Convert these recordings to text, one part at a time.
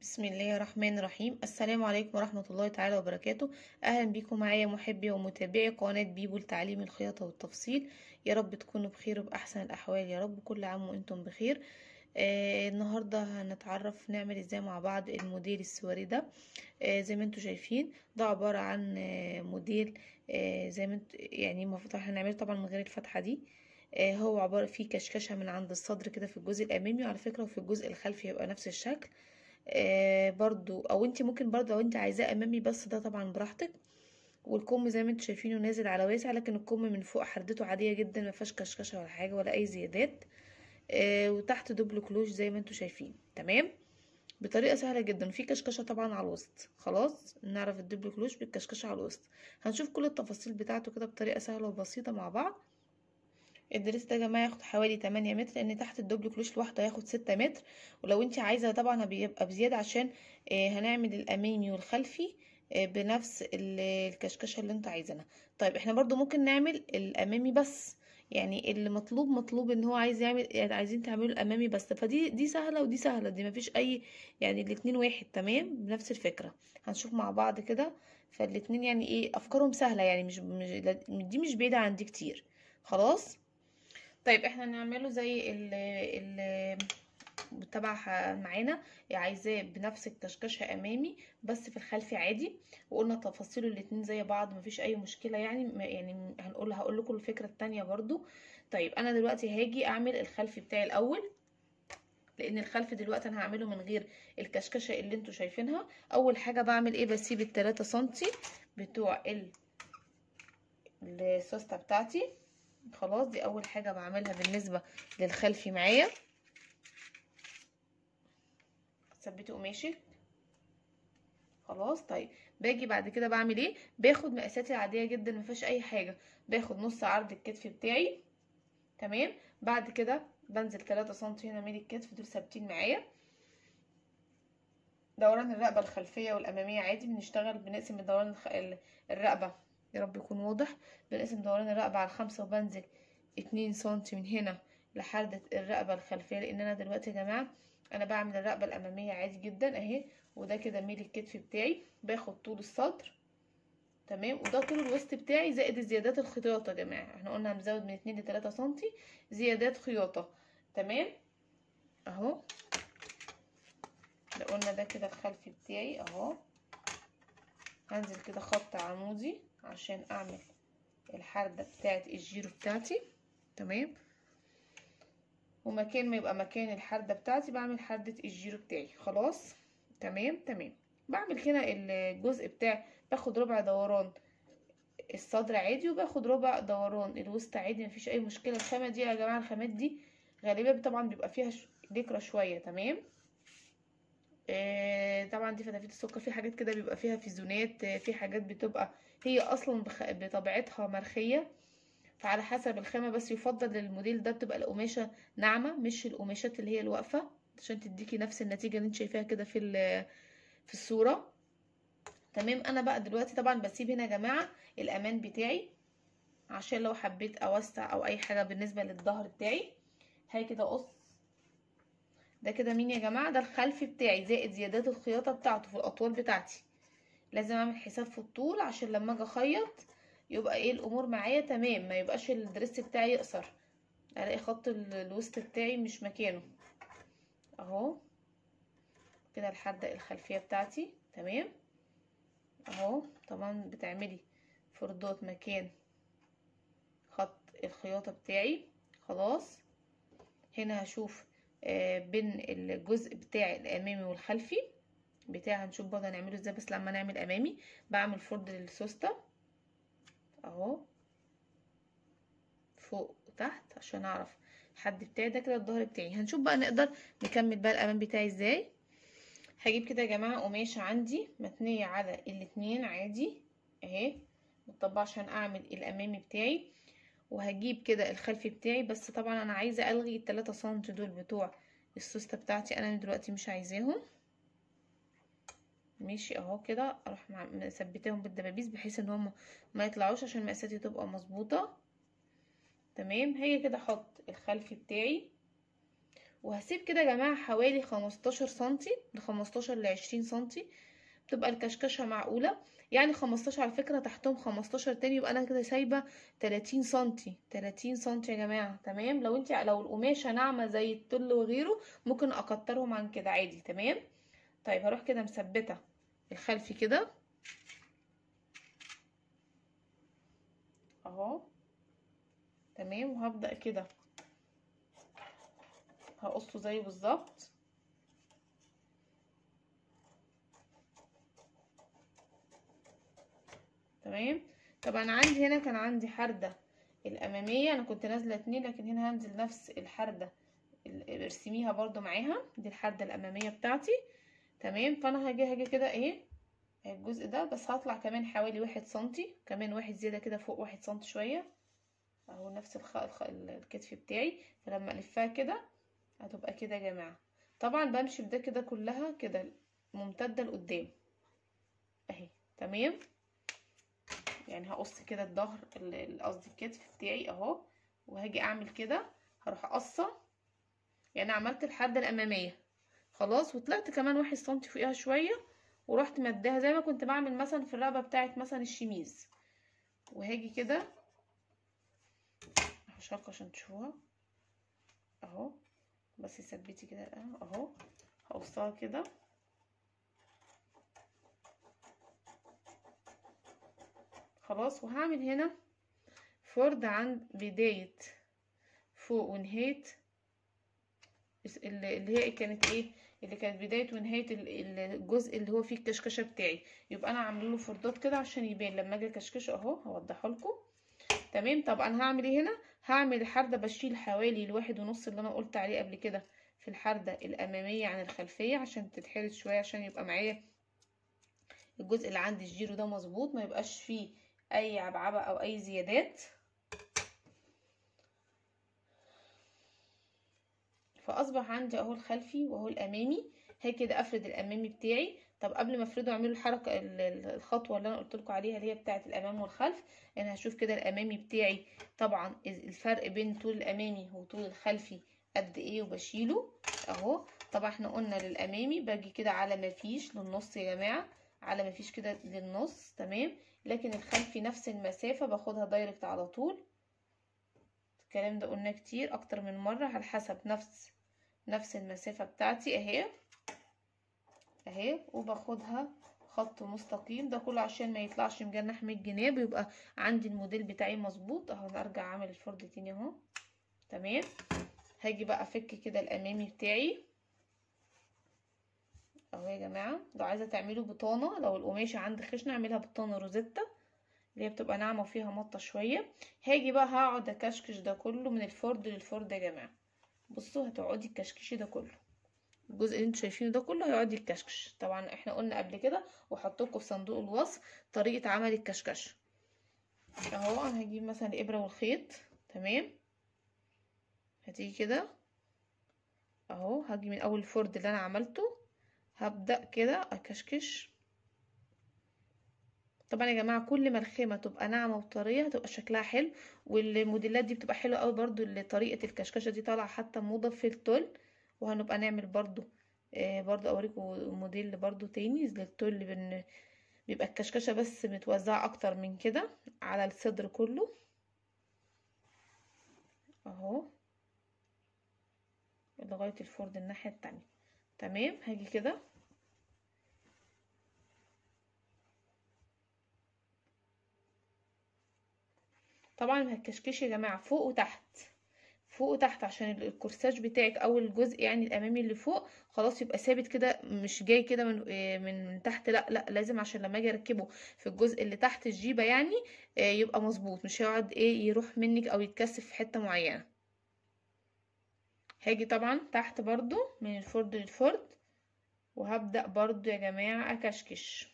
بسم الله الرحمن الرحيم السلام عليكم ورحمة الله تعالى وبركاته أهلا بكم معايا محبي ومتابعي قناة بيبو لتعليم الخياطة والتفصيل يا رب تكونوا بخير وبأحسن الأحوال يا رب كل عام وأنتم بخير آه النهاردة هنتعرف نعمل ازاي مع بعض الموديل السواري ده آه زي ما انتم شايفين ده عبارة عن آه موديل آه زي ما انتم يعني المفروض هنعمله طبعا من غير الفتحة دي آه هو عبارة فيه كشكشة من عند الصدر كده في الجزء الأمامي وعلى فكرة وفي الجزء الخلفي هيبقى نفس الشكل آه برضو او انت ممكن برضو لو انت عايزاه امامي بس ده طبعا براحتك والكم زي ما انتم شايفينه نازل على واسع لكن الكم من فوق حردته عاديه جدا ما فيهاش كشكشه ولا حاجه ولا اي زيادات آه وتحت دبل كلوش زي ما انتم شايفين تمام بطريقه سهله جدا في كشكشه طبعا على الوسط خلاص نعرف الدبل كلوش بالكشكشه على الوسط هنشوف كل التفاصيل بتاعته كده بطريقه سهله وبسيطه مع بعض الدريس ده يا جماعه ياخد حوالي 8 متر لان تحت الدبل كلوش الواحده هياخد 6 متر ولو انت عايزه طبعا بيبقى بزياده عشان آه هنعمل الامامي والخلفي آه بنفس الكشكشه اللي انت عايزينها طيب احنا برضو ممكن نعمل الامامي بس يعني اللي مطلوب مطلوب ان هو عايز يعمل يعني عايزين تعملوا الامامي بس فدي دي سهله ودي سهله دي مفيش اي يعني الاتنين واحد تمام بنفس الفكره هنشوف مع بعض كده فالاتنين يعني ايه افكارهم سهله يعني مش, مش دي مش بعيده عن دي كتير خلاص طيب احنا نعمله زي ال ال تبع معانا عايزاه بنفس الكشكشه امامي بس في الخلفي عادي وقلنا تفاصيله الاتنين زي بعض مفيش اي مشكله يعني يعني هنقول هقول لكم الفكره التانية برضو طيب انا دلوقتي هاجي اعمل الخلفي بتاعي الاول لان الخلف دلوقتي انا هعمله من غير الكشكشه اللي انتوا شايفينها اول حاجه بعمل ايه بسيب التلاتة سنتي بتوع السوسته بتاعتي خلاص دي اول حاجة بعملها بالنسبة للخلفي معايا ثبتي قماشك خلاص طيب باجي بعد كده بعمل ايه باخد مقاساتي العادية جدا مفيهاش اي حاجة باخد نص عرض الكتف بتاعي تمام بعد كده بنزل 3 سنتي هنا من الكتف دول ثابتين معايا دوران الرقبة الخلفية والأمامية عادي بنشتغل بنقسم دوران الرقبة يا رب يكون واضح بنقسم دوران الرقبة على خمسة وبنزل اتنين سنتي من هنا لحردة الرقبة الخلفية لان انا دلوقتي يا جماعة انا بعمل الرقبة الامامية عادي جدا اهي وده كده ميل الكتف بتاعي باخد طول الصدر تمام وده طول الوسط بتاعي زائد زيادات الخياطة يا جماعة احنا قلنا هنزود من اتنين لتلاتة سنتي زيادات خياطة تمام اهو ده قلنا ده كده الخلفي بتاعي اهو هنزل كده خط عمودي عشان اعمل الحردة بتاعت الجيرو بتاعتي تمام ومكان ما يبقى مكان الحردة بتاعتي بعمل حردة الجيرو بتاعي خلاص تمام تمام بعمل هنا الجزء بتاعي باخد ربع دوران الصدر عادي وباخد ربع دوران الوسط عادي مفيش اي مشكلة الخامة دي يا جماعة الخامات دي غالبا طبعا بيبقى فيها لكرة شوية تمام آه طبعا دي فتافيت السكر في حاجات كده بيبقى فيها فيزونات آه في حاجات بتبقى هي اصلا بطبيعتها مرخيه فعلى حسب الخامه بس يفضل للموديل ده بتبقى القماشه ناعمه مش القماشات اللي هي الواقفه عشان تديكي نفس النتيجه اللي انت شايفاها كده في في الصوره تمام انا بقى دلوقتي طبعا بسيب هنا يا جماعه الامان بتاعي عشان لو حبيت اوسع او اي حاجه بالنسبه للظهر بتاعي هاي كده اقص ده كده مين يا جماعه ده الخلفي بتاعي زائد زيادات الخياطه بتاعته في الاطوال بتاعتي لازم اعمل حساب في الطول عشان لما اجي اخيط يبقى ايه الامور معايا تمام ما يبقاش الدرس بتاعي يقصر الاقي خط الوسط بتاعي مش مكانه اهو كده الحردة الخلفية بتاعتي تمام اهو طبعا بتعملي فردات مكان خط الخياطة بتاعي خلاص هنا هشوف آه بين الجزء بتاعي الامامي والخلفي بتاع هنشوف برضه هنعمله ازاي بس لما نعمل امامي بعمل فرد للسوسته اهو فوق وتحت عشان اعرف الحد بتاعي ده كده الظهر بتاعي هنشوف بقى نقدر نكمل بقى الامام بتاعي ازاي هجيب كده يا جماعه قماشه عندي متنيه على الاتنين عادي اهي متطبقه عشان اعمل الامامي بتاعي وهجيب كده الخلفي بتاعي بس طبعا انا عايزه الغي التلاتة سنتي دول بتوع السوسته بتاعتي انا دلوقتي مش عايزاهم ماشي اهو كده اروح مثبتاهم بالدبابيس بحيث ان هم ما يطلعوش عشان مقاساتي تبقى مظبوطه تمام هي كده احط الخلفي بتاعي وهسيب كده يا جماعه حوالي 15 سنتي ل 15 ل 20 سنتي تبقى الكشكشه معقوله يعني 15 على فكره تحتهم 15 تاني يبقى انا كده سايبه 30 سنتي 30 سنتي يا جماعه تمام لو انت لو القماشه ناعمه زي التل وغيره ممكن اكترهم عن كده عادي تمام طيب هروح كده مثبته الخلفي كده اهو تمام وهبدأ كده هقصه زيه بالظبط تمام طبعا عندي هنا كان عندي حردة الأمامية أنا كنت نازلة اتنين لكن هنا هنزل نفس الحردة ارسميها برضو معاها دي الحردة الأمامية بتاعتي تمام فأنا هاجي هاجي كده ايه الجزء ده بس هطلع كمان حوالي واحد سنتي كمان واحد زيادة كده فوق واحد سنتي شوية اهو نفس الخ... الخ... الكتف بتاعي فلما الفها كده هتبقى كده يا جماعة طبعا بمشي بده كده كلها كده ممتدة لقدام اهي تمام يعني هقص كده الظهر قصدي الكتف بتاعي اهو وهاجي اعمل كده هروح اقصه يعني عملت الحدة الامامية خلاص وطلعت كمان واحد سنتي فوقيها شوية ورحت مديها زي ما كنت بعمل مثلا في الرقبة بتاعت مثلا الشميز وهاجي كده هشرق عشان تشوفوها اهو بس ثبتي كده اهو هقصها كده خلاص وهعمل هنا فرد عند بداية فوق ونهاية اللي هي كانت ايه اللي كانت بداية ونهاية الجزء اللي هو فيه الكشكشة بتاعي يبقى انا عامله له فردات كده عشان يبان لما اجي اكشكشه اهو هوضحه لكم تمام طب انا هعمل ايه هنا هعمل الحردة بشيل حوالي الواحد ونص اللي انا قلت عليه قبل كده في الحردة الامامية عن الخلفية عشان تتحرد شوية عشان يبقى معايا الجزء اللي عند الجيرو ده مظبوط ما يبقاش فيه اي عبعبة او اي زيادات فاصبح عندي اهو الخلفي واهو الامامي هاجي كده افرد الامامي بتاعي طب قبل ما افرده اعملوا الحركه الخطوه اللي انا قلت لكم عليها اللي هي بتاعه الامام والخلف انا هشوف كده الامامي بتاعي طبعا الفرق بين طول الامامي وطول الخلفي قد ايه وبشيله اهو طبعا احنا قلنا للامامي باجي كده على ما فيش للنص يا جماعه على ما فيش كده للنص تمام لكن الخلفي نفس المسافه باخدها دايركت على طول الكلام ده قلناه كتير اكتر من مره على حسب نفس نفس المسافه بتاعتي اهي اهي وباخدها خط مستقيم ده كله عشان ما يطلعش مجنح من الجناب ويبقى عندي الموديل بتاعي مظبوط اهو ارجع اعمل الفرد تاني اهو تمام هاجي بقى افك كده الامامي بتاعي اهو يا جماعه لو عايزه تعملوا بطانه لو القماشه عندي خشنه اعملها بطانه روزيتا اللي هي بتبقى ناعمه وفيها مطه شويه هاجي بقى هقعد اكشكش ده كله من الفرد للفرد يا جماعه بصوا هتقعدي تكشكشي ده كله الجزء اللي انتوا شايفينه ده كله هيقعد يتكشكش طبعا احنا قلنا قبل كده وحط لكم في صندوق الوصف طريقه عمل الكشكشه اهو انا هجيب مثلا الابره والخيط تمام هتيجي كده اهو هاجي من اول الفرد اللي انا عملته هبدا كده اكشكش طبعا يا جماعه كل ما الخامه تبقى ناعمه وطريه هتبقى شكلها حلو والموديلات دي بتبقى حلوه قوي برضو اللي طريقه الكشكشه دي طالعه حتى موضه في التل وهنبقى نعمل برضو آه برضو اوريكم موديل برضو تاني للتل بن بيبقى الكشكشه بس متوزعه اكتر من كده على الصدر كله اهو لغايه الفرد الناحيه التانية تمام هاجي كده طبعا هتكشكشي يا جماعه فوق وتحت فوق وتحت عشان الكورساج بتاعك او الجزء يعني الامامي اللي فوق خلاص يبقى ثابت كده مش جاي كده من من تحت لا لا لازم عشان لما اجي اركبه في الجزء اللي تحت الجيبه يعني يبقى مظبوط مش هيقعد ايه يروح منك او يتكثف في حته معينه هاجي طبعا تحت برضو من الفرد للفرد وهبدأ برضو يا جماعة اكشكش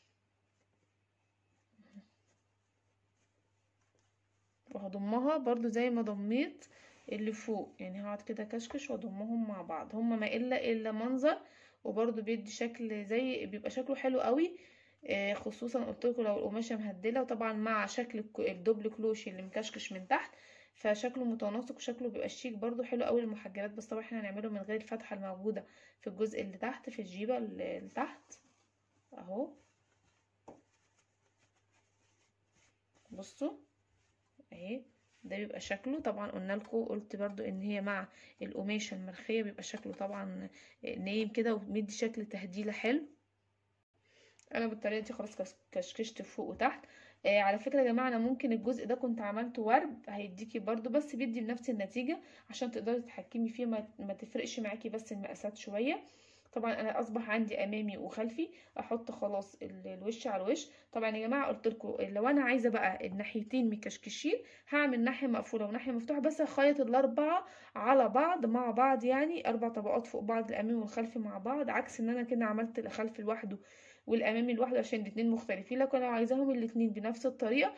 وهضمها برضو زي ما ضميت اللي فوق يعني هقعد كده كشكش واضمهم مع بعض هما ما الا الا منظر وبرضو بيدي شكل زي بيبقى شكله حلو قوي خصوصا قلت لكم لو القماشه مهدله وطبعا مع شكل الدبل كلوشي اللي مكشكش من تحت فشكله متناسق وشكله بيبقى شيك برضو حلو قوي للمحجبات بس طبعا احنا هنعمله من غير الفتحه الموجوده في الجزء اللي تحت في الجيبه اللي تحت اهو بصوا اهي ده بيبقى شكله طبعا قلنا لكم قلت برضو ان هي مع القماشه المرخيه بيبقى شكله طبعا نايم كده ومدي شكل تهديله حلو انا بالطريقه دي خلاص كشكشت فوق وتحت آه على فكره يا جماعه انا ممكن الجزء ده كنت عملته ورد هيديكي برضو بس بيدي بنفس النتيجه عشان تقدري تتحكمي فيه ما, ما تفرقش معاكي بس المقاسات شويه طبعا انا اصبح عندي امامي وخلفي احط خلاص الوش على الوش طبعا يا جماعه قلت لكم لو انا عايزه بقى الناحيتين مكشكشين هعمل ناحيه مقفوله وناحيه مفتوحه بس هخيط الاربعه على بعض مع بعض يعني اربع طبقات فوق بعض الامامي والخلفي مع بعض عكس ان انا كده عملت الخلفي لوحده والامامي لوحده عشان الاتنين مختلفين لكن لو عايزاهم الاتنين بنفس الطريقه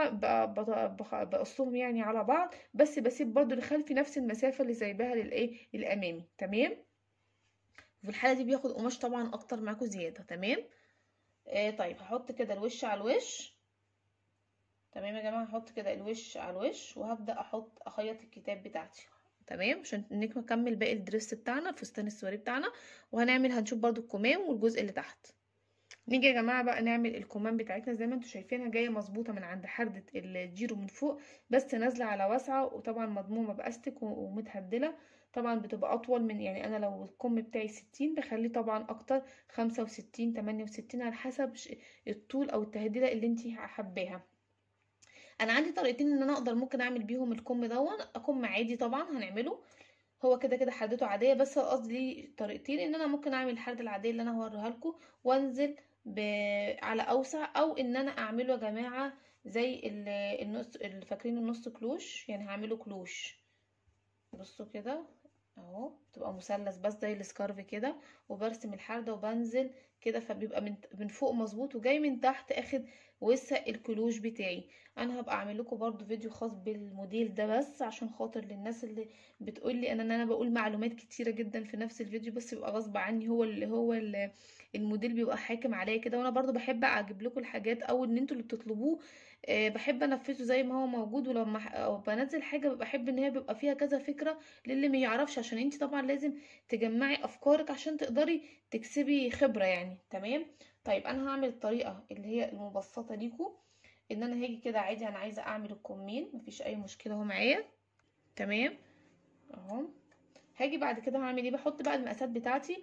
بقصهم يعني على بعض بس بسيب برضو الخلفي نفس المسافه اللي سايباها للايه للامامي تمام في الحاله دي بياخد قماش طبعا اكتر معاكم زياده تمام آه طيب هحط كده الوش على الوش تمام يا جماعه هحط كده الوش على الوش وهبدا احط اخيط الكتاب بتاعتي تمام عشان نكمل باقي الدرس بتاعنا الفستان السواري بتاعنا وهنعمل هنشوف برضو الكمام والجزء اللي تحت نيجي يا جماعه بقى نعمل الكمام بتاعتنا زي ما انتم شايفينها جايه مظبوطه من عند حرده الجيرو من فوق بس نازله على واسعه وطبعا مضمومه باستك ومتهدله طبعا بتبقى اطول من يعني انا لو الكم بتاعي ستين بخليه طبعا اكتر خمسة وستين تمانية وستين على حسب الطول او التهديله اللي انتي حباها انا عندي طريقتين ان انا اقدر ممكن اعمل بيهم الكم دون كم عادي طبعا هنعمله هو كده كده حردته عاديه بس قصدي طريقتين ان انا ممكن اعمل الحرده العاديه اللي انا هوريها لكم وانزل ب... على اوسع او ان انا اعمله يا جماعه زي النص اللي فاكرين النص كلوش يعني هعمله كلوش بصوا كده اهو بتبقى مثلث بس زي السكارف كده وبرسم الحردة وبنزل كده فبيبقى من من فوق مظبوط وجاي من تحت اخد وسع الكلوش بتاعي انا هبقى اعمل لكم برضو فيديو خاص بالموديل ده بس عشان خاطر للناس اللي بتقول لي انا ان انا بقول معلومات كتيره جدا في نفس الفيديو بس بيبقى غصب عني هو اللي هو اللي الموديل بيبقى حاكم عليا كده وانا برضو بحب اجيب لكم الحاجات او ان انتوا اللي بتطلبوه أه بحب انفذه زي ما هو موجود ولما بنزل حاجه بحب ان هي بيبقى فيها كذا فكره للي ما يعرفش عشان انت طبعا لازم تجمعي افكارك عشان تقدري تكسبي خبره يعني تمام طيب انا هعمل الطريقه اللي هي المبسطه ليكم ان انا هاجي كده عادي انا عايزه اعمل الكمين مفيش اي مشكله اهو معايا تمام اهو هاجي بعد كده هعمل ايه بحط بقى المقاسات بتاعتي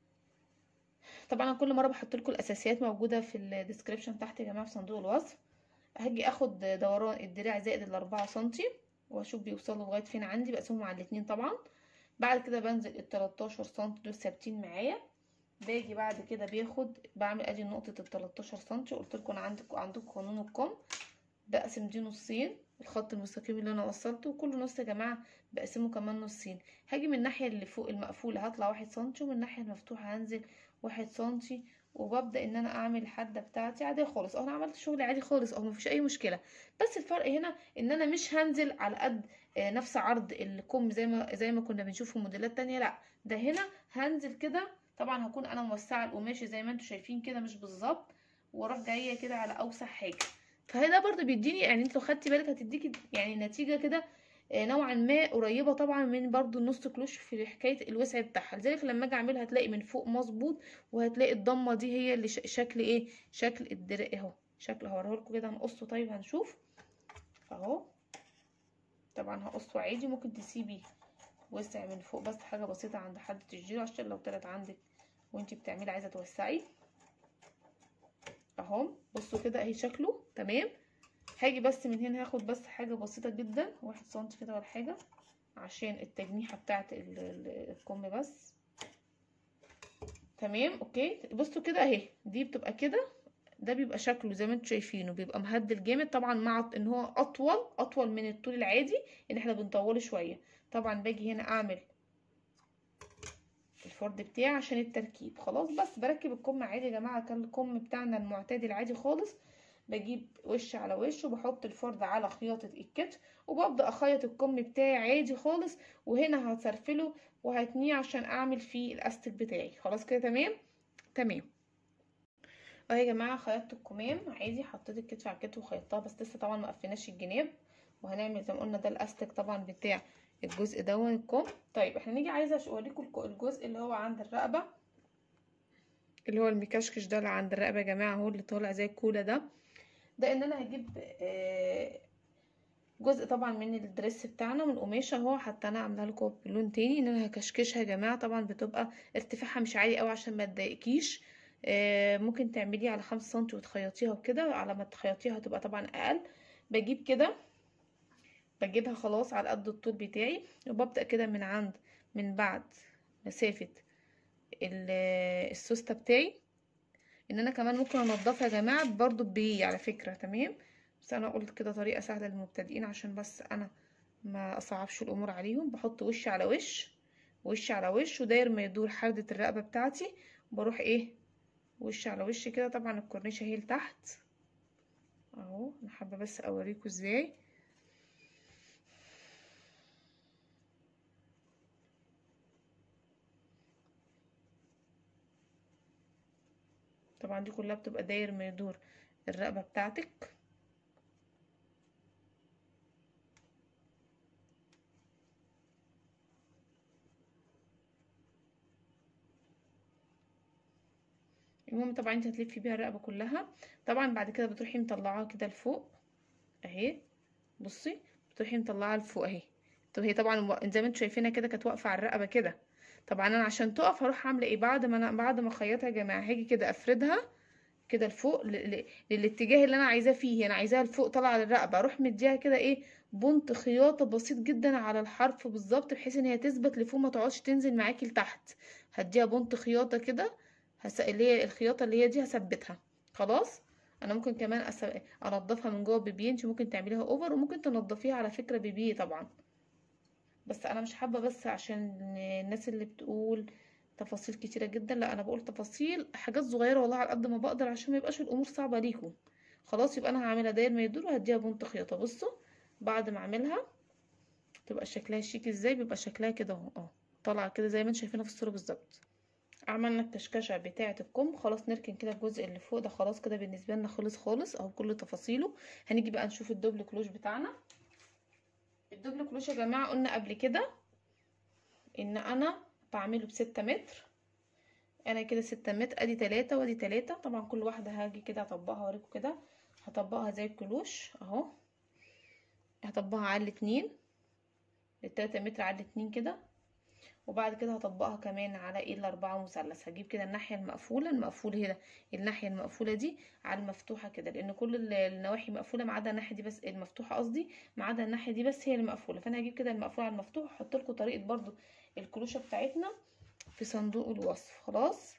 طبعا انا كل مره بحط لكم الاساسيات موجوده في الديسكريبشن تحت يا جماعه في صندوق الوصف هاجي اخد دوران الدراع زائد الاربعة سنتي واشوف بيوصلوا لغايه فين عندي بقسمهم على الاتنين طبعا بعد كده بنزل ال 13 سنتي دول ثابتين معايا باجي بعد كده بياخد بعمل ادي نقطه ال 13 سنتي قلت لكم انا عندكم عندكم قانون الكم بقسم دي نصين الخط المستقيم اللي انا وصلته وكل نص يا جماعه بقسمه كمان نصين هاجي من الناحيه اللي فوق المقفوله هطلع واحد سنتي ومن الناحيه المفتوحه هنزل واحد سنتي وببدا ان انا اعمل الحده بتاعتي عاديه خالص اهو انا عملت شغل عادي خالص اهو مفيش اي مشكله بس الفرق هنا ان انا مش هنزل على قد نفس عرض الكم زي ما زي ما كنا بنشوف في موديلات تانية لا ده هنا هنزل كده طبعا هكون انا موسعه القماش زي ما انتم شايفين كده مش بالظبط واروح جايه كده على اوسع حاجه فهنا برضو بيديني يعني انت لو خدتي بالك هتديكي يعني نتيجه كده نوعا ما قريبه طبعا من برضو النص كلوش في حكايه الوسع بتاعها لذلك لما اجي اعملها هتلاقي من فوق مظبوط وهتلاقي الضمه دي هي اللي شكل ايه شكل الدرق اهو شكل هوريه لكم كده هنقصه طيب هنشوف اهو طبعا هقصه عادي ممكن تسيبي وسع من فوق بس حاجه بسيطه عند حده الجيرو عشان لو طلعت عندك وانتي بتعملي عايزه توسعي اهو بصوا كده اهي شكله تمام هاجي بس من هنا هاخد بس حاجه بسيطه جدا واحد سنتي كده ولا حاجه عشان التجنيحه بتاعه الكم بس تمام اوكي بصوا كده اهي دي بتبقى كده ده بيبقى شكله زي ما انتم شايفينه بيبقى مهدل جامد طبعا مع ان هو اطول اطول من الطول العادي اللي احنا بنطوله شويه طبعا باجي هنا اعمل الفرد بتاعي عشان التركيب خلاص بس بركب الكم عادي يا جماعه كان الكم بتاعنا المعتاد العادي خالص بجيب وش على وش وبحط الفرد على خياطة الكتف وببدأ اخيط الكم بتاعي عادي خالص وهنا هسرفله وهتنيه عشان اعمل فيه الاستك بتاعي خلاص كده تمام تمام اهو يا جماعه خيطت الكمام عادي حطيت الكتف على الكتف وخيطتها بس لسه طبعا ما قفلناش الجناب وهنعمل زي ما قلنا ده الاستك طبعا بتاع الجزء ده الكم طيب احنا نيجي عايزه اوريكم الجزء اللي هو عند الرقبه اللي هو المكشكش ده اللي عند الرقبه يا جماعه اهو اللي طالع زي الكولا ده ده ان انا هجيب آه جزء طبعا من الدريس بتاعنا من القماشه اهو حتى انا عامله لكم بلون تاني ان انا هكشكشها يا جماعه طبعا بتبقى ارتفاعها مش عالي قوي عشان ما تضايقكيش آه ممكن تعمليه على خمسة سنتي وتخيطيها وكده على ما تخيطيها هتبقى طبعا اقل بجيب كده بجيبها خلاص على قد الطول بتاعي وببدأ كده من عند من بعد مسافة السوستة بتاعي ان انا كمان ممكن انضفها يا جماعة برضو بيه على فكرة تمام بس انا قلت كده طريقة سهلة للمبتدئين عشان بس انا ما اصعبش الامور عليهم بحط وش على وش وش على وش وداير ما يدور حردة الرقبة بتاعتي بروح ايه وش على وش كده طبعا الكورنيشة هي لتحت اهو انا حابة بس اوريكم ازاي طبعا دي كلها بتبقى داير ما يدور الرقبة بتاعتك المهم طبعا انت هتلفي بيها الرقبة كلها طبعا بعد كده بتروحي مطلعاها كده لفوق اهي بصي بتروحي مطلعاها لفوق اهي طب هي طبعا زي ما انتوا شايفينها كده كانت واقفة على الرقبة كده طبعا انا عشان تقف هروح عامله ايه بعد ما انا بعد ما اخيطها يا جماعه هاجي كده افردها كده لفوق للاتجاه اللي انا عايزاه فيه انا عايزاها لفوق طالعه للرقبه اروح مديها كده ايه بنط خياطه بسيط جدا على الحرف بالظبط بحيث ان هي تثبت لفوق ما تقعدش تنزل معاكي لتحت هديها بنط خياطه كده هس... اللي هي الخياطه اللي هي دي هثبتها خلاص انا ممكن كمان أس... انضفها من جوه بيبي انت ممكن تعمليها اوفر وممكن تنضفيها على فكره بيبي طبعا بس انا مش حابه بس عشان الناس اللي بتقول تفاصيل كتيره جدا لا انا بقول تفاصيل حاجات صغيره والله على قد ما بقدر عشان ما يبقاش الامور صعبه ليكم خلاص يبقى انا هعملها داير ما يدور وهديها بنط خياطه بصوا بعد ما اعملها تبقى شكلها شيك ازاي بيبقى شكلها كده اهو اه طالعه كده زي ما انتم شايفينها في الصوره بالظبط عملنا الكشكشه بتاعه الكم خلاص نركن كده الجزء اللي فوق ده خلاص كده بالنسبه لنا خلص خالص اهو كل تفاصيله هنيجي بقى نشوف الدبل كلوش بتاعنا الدبل كلوش يا جماعه قلنا قبل كده ان انا بعمله بستة متر انا كده ستة متر ادي تلاتة وادي تلاتة طبعا كل واحده هاجي كده اطبقها اوريكم كده هطبقها زي الكلوش اهو هطبقها على الاتنين التلاتة متر على الاتنين كده وبعد كده هطبقها كمان على ايه الاربعه مثلث هجيب كده الناحيه المقفوله المقفوله هنا الناحيه المقفوله دي على المفتوحه كده لان كل النواحي مقفوله ما عدا الناحيه دي بس المفتوحه قصدي ما عدا الناحيه دي بس هي المقفوله فانا هجيب كده المقفول على المفتوح واحط لكم طريقه برضو الكلوشه بتاعتنا في صندوق الوصف خلاص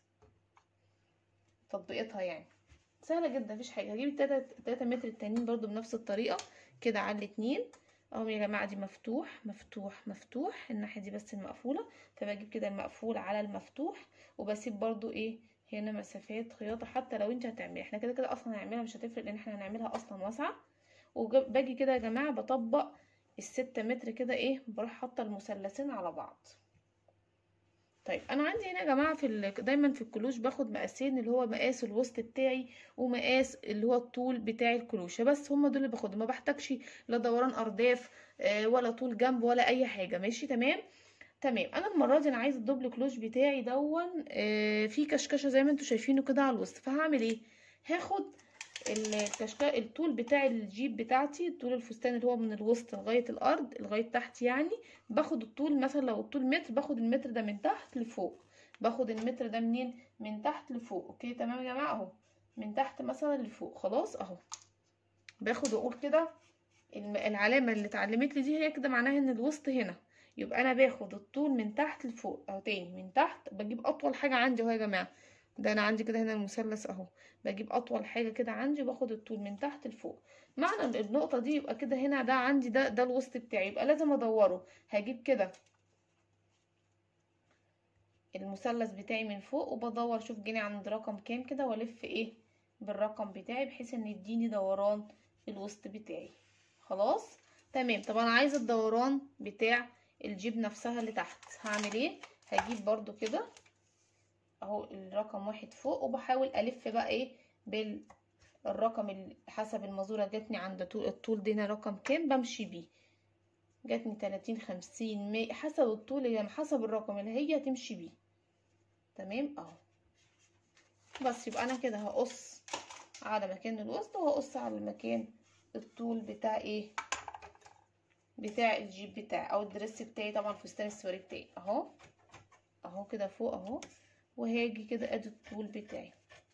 تطبيقتها يعني سهله جدا مفيش حاجه هجيب التلاتة متر التانيين برضو بنفس الطريقه كده على الاتنين اهو يا جماعه دي مفتوح مفتوح مفتوح الناحيه دي بس المقفوله فبجيب كده المقفول على المفتوح وبسيب برضو ايه هنا مسافات خياطه حتى لو انت هتعملي احنا كده كده اصلا هنعملها مش هتفرق لان احنا هنعملها اصلا واسعه وباجي كده يا جماعه بطبق الستة متر كده ايه بروح حاطه المثلثين على بعض طيب انا عندي هنا يا جماعه في ال... دايما في الكلوش باخد مقاسين اللي هو مقاس الوسط بتاعي ومقاس اللي هو الطول بتاع الكلوشه بس هم دول اللي باخدهم ما بحتاجش لا دوران ارداف آه ولا طول جنب ولا اي حاجه ماشي تمام تمام انا المره دي انا عايزه الدبل كلوش بتاعي دون آه في كشكشه زي ما انتم شايفينه كده على الوسط فهعمل ايه هاخد الكشكا الطول بتاع الجيب بتاعتي طول الفستان اللي هو من الوسط لغايه الارض لغايه تحت يعني باخد الطول مثلا لو الطول متر باخد المتر ده من تحت لفوق باخد المتر ده منين من تحت لفوق اوكي تمام يا جماعه اهو من تحت مثلا لفوق خلاص اهو باخد واقول كده العلامه اللي اتعلمت لي دي هي كده معناها ان الوسط هنا يبقى انا باخد الطول من تحت لفوق اهو تاني من تحت بجيب اطول حاجه عندي اهو يا جماعه ده انا عندي كده هنا المثلث اهو بجيب اطول حاجه كده عندي باخد الطول من تحت لفوق معنى النقطه دي يبقى كده هنا ده عندي ده ده الوسط بتاعي يبقى لازم ادوره هجيب كده المثلث بتاعي من فوق وبدور اشوف جيني عند رقم كام كده والف ايه بالرقم بتاعي بحيث ان يديني دوران الوسط بتاعي خلاص تمام طب انا عايزه الدوران بتاع الجيب نفسها اللي تحت هعمل ايه هجيب برضو كده اهو الرقم واحد فوق وبحاول الف بقى ايه بال الرقم ال- حسب المزورة جاتني عند طول الطول ده هنا رقم كام بمشي بيه جاتني تلاتين خمسين مية حسب الطول يعني حسب الرقم اللي هي هتمشي بيه تمام اهو بس يبقى انا كده هقص على مكان الوسط وهقص على المكان الطول بتاع ايه بتاع الجيب بتاعي او الدرس بتاعي طبعا فستان السواري بتاعي اهو اهو كده فوق اهو وهاجي كده ادي الطول بتاعي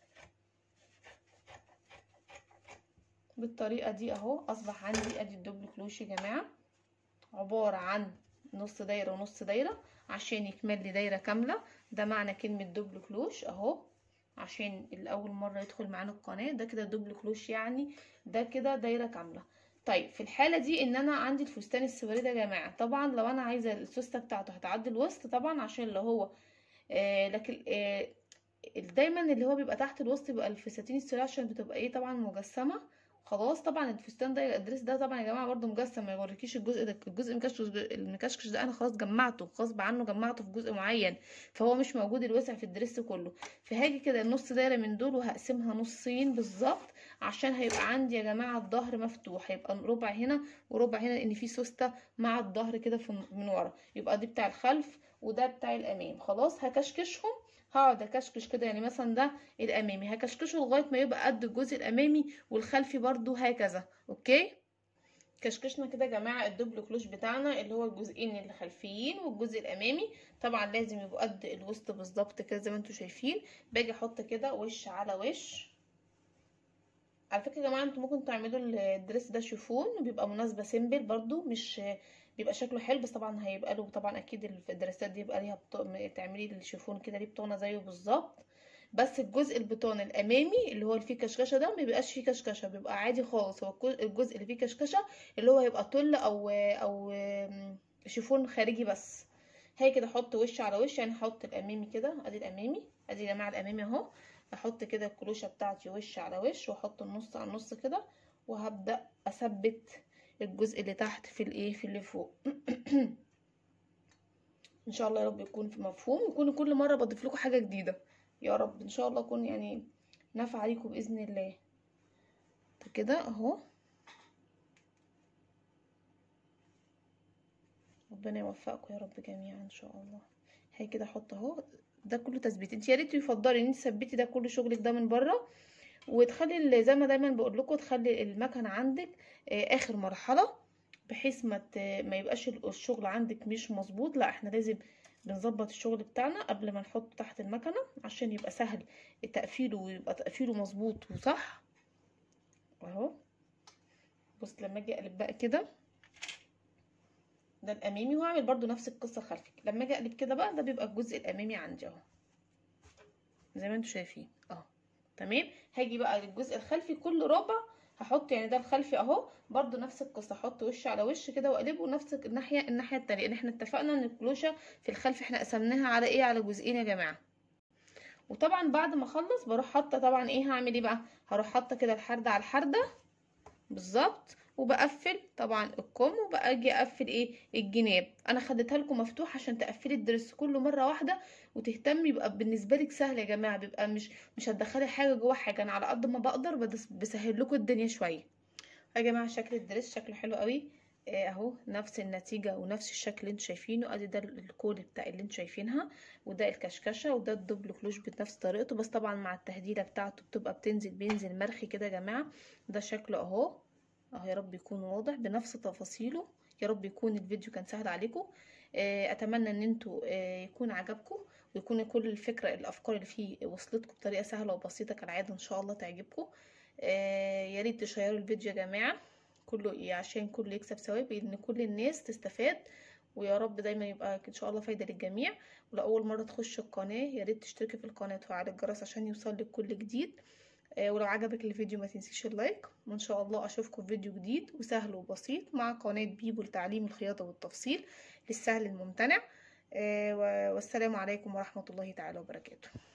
بالطريقه دي اهو اصبح عندي ادي الدبل كلوش يا جماعه عباره عن نص دايره ونص دايره عشان يكمل لي دايره كامله ده معنى كلمه دبل كلوش اهو عشان الاول مره يدخل معانا القناه ده كده دبل كلوش يعني ده كده دايره كامله طيب في الحاله دي ان انا عندي الفستان السواري ده يا جماعه طبعا لو انا عايزه السوسته بتاعته هتعدي الوسط طبعا عشان لو هو آه لكن آه دايما اللي هو بيبقى تحت الوسط بيبقى الفساتين السوري عشان بتبقى ايه طبعا مجسمه خلاص طبعا الفستان ده الدريس ده طبعا يا جماعه برده مجسم ما يوريكيش الجزء ده الجزء المكشكش المكشكش ده انا خلاص جمعته غصب عنه جمعته في جزء معين فهو مش موجود الوسع في الدريس كله فهاجي كده النص دايره من دول وهقسمها نصين بالظبط عشان هيبقى عندي يا جماعه الظهر مفتوح هيبقى ربع هنا وربع هنا لان في سوسته مع الظهر كده من ورا يبقى دي بتاع الخلف وده بتاع الامام خلاص هكشكشهم هقعد اكشكش كده يعني مثلا ده الامامي هكشكشه لغايه ما يبقى قد الجزء الامامي والخلفي برضو هكذا اوكي كشكشنا كده يا جماعه الدبل كلوش بتاعنا اللي هو الجزئين الخلفيين والجزء الامامي طبعا لازم يبقوا قد الوسط بالظبط كده زي ما انتم شايفين باجي احط كده وش على وش على فكره يا جماعه انتوا ممكن تعملوا الدريس ده شيفون بيبقى مناسبه سيمبل برضو مش بيبقى شكله حلو بس طبعا هيبقى له طبعا اكيد الدراسات دي يبقى ليها بطو... تعملي الشيفون كده ليه بطانه زيه بالظبط بس الجزء البطان الامامي اللي هو اللي فيه كشكشه ده ما بيبقاش فيه كشكشه بيبقى عادي خالص هو الجزء اللي فيه كشكشه اللي هو هيبقى طل او او شيفون خارجي بس هي كده احط وش على وش يعني احط الامامي كده ادي الامامي ادي يا جماعه الامامي اهو احط كده الكلوشه بتاعتي وش على وش واحط النص على النص كده وهبدا اثبت الجزء اللي تحت في الايه في اللي فوق ان شاء الله يا رب يكون في مفهوم ويكون كل مره بضيف لكم حاجه جديده يا رب ان شاء الله اكون يعني نافع عليكم باذن الله كده اهو ربنا يوفقكم يا رب جميعا ان شاء الله هي كده احط اهو ده كله تثبيت انت يا ريت يفضلي ان انت تثبتي ده كل شغلك ده من بره وتخلي زي ما دايما بقول لكم تخلي المكنه عندك اخر مرحله بحيث ما ما يبقاش الشغل عندك مش مظبوط لا احنا لازم بنظبط الشغل بتاعنا قبل ما نحطه تحت المكنه عشان يبقى سهل تقفيله ويبقى تقفيله مظبوط وصح اهو بص لما اجي اقلب بقى كده ده الامامي وهعمل برضو نفس القصه خلفي لما اجي اقلب كده بقى ده بيبقى الجزء الامامي عندي اهو زي ما انتم شايفين اهو تمام هاجي بقى للجزء الخلفي كل ربع هحط يعني ده الخلفي اهو برضو نفس القصه احط وش على وش كده واقلبه نفس الناحيه الناحيه التانية لان احنا اتفقنا ان الكلوشه في الخلف احنا قسمناها على ايه على جزئين يا جماعه وطبعا بعد ما اخلص بروح حاطه طبعا ايه هعمل ايه بقى هروح حاطه كده الحرده على الحرده بالظبط وبقفل طبعا الكم وباجي اقفل ايه الجناب انا خدتها لكم مفتوح عشان تقفلي الدرس كله مره واحده وتهتمي يبقى بالنسبه لك سهل يا جماعه بيبقى مش مش هتدخلي حاجه جوه حاجه انا على قد ما بقدر بسهل لكم الدنيا شويه يا جماعه شكل الدرس شكله حلو قوي اهو نفس النتيجه ونفس الشكل اللي انتوا شايفينه ادي ده الكود بتاع اللي انتوا شايفينها وده الكشكشه وده الدبل كلوش بنفس طريقته بس طبعا مع التهديده بتاعته بتبقى بتنزل بينزل مرخي كده يا جماعه ده شكله اهو اهو يا رب يكون واضح بنفس تفاصيله يا رب يكون الفيديو كان سهل عليكم اتمنى ان انتوا يكون عجبكم ويكون كل الفكره الافكار اللي فيه وصلتكم بطريقه سهله وبسيطه كالعاده ان شاء الله تعجبكم يا ريت تشيروا الفيديو يا جماعه كله عشان كله يكسب ثواب ان كل الناس تستفاد ويا رب دايما يبقى ان شاء الله فايده للجميع ولو مره تخش القناه يا ريت تشتركي في القناه وتفعلي الجرس عشان يوصلك كل جديد ولو عجبك الفيديو ما تنسيش اللايك وان شاء الله اشوفكم في فيديو جديد وسهل وبسيط مع قناه بيبو لتعليم الخياطه والتفصيل للسهل الممتنع والسلام عليكم ورحمه الله تعالى وبركاته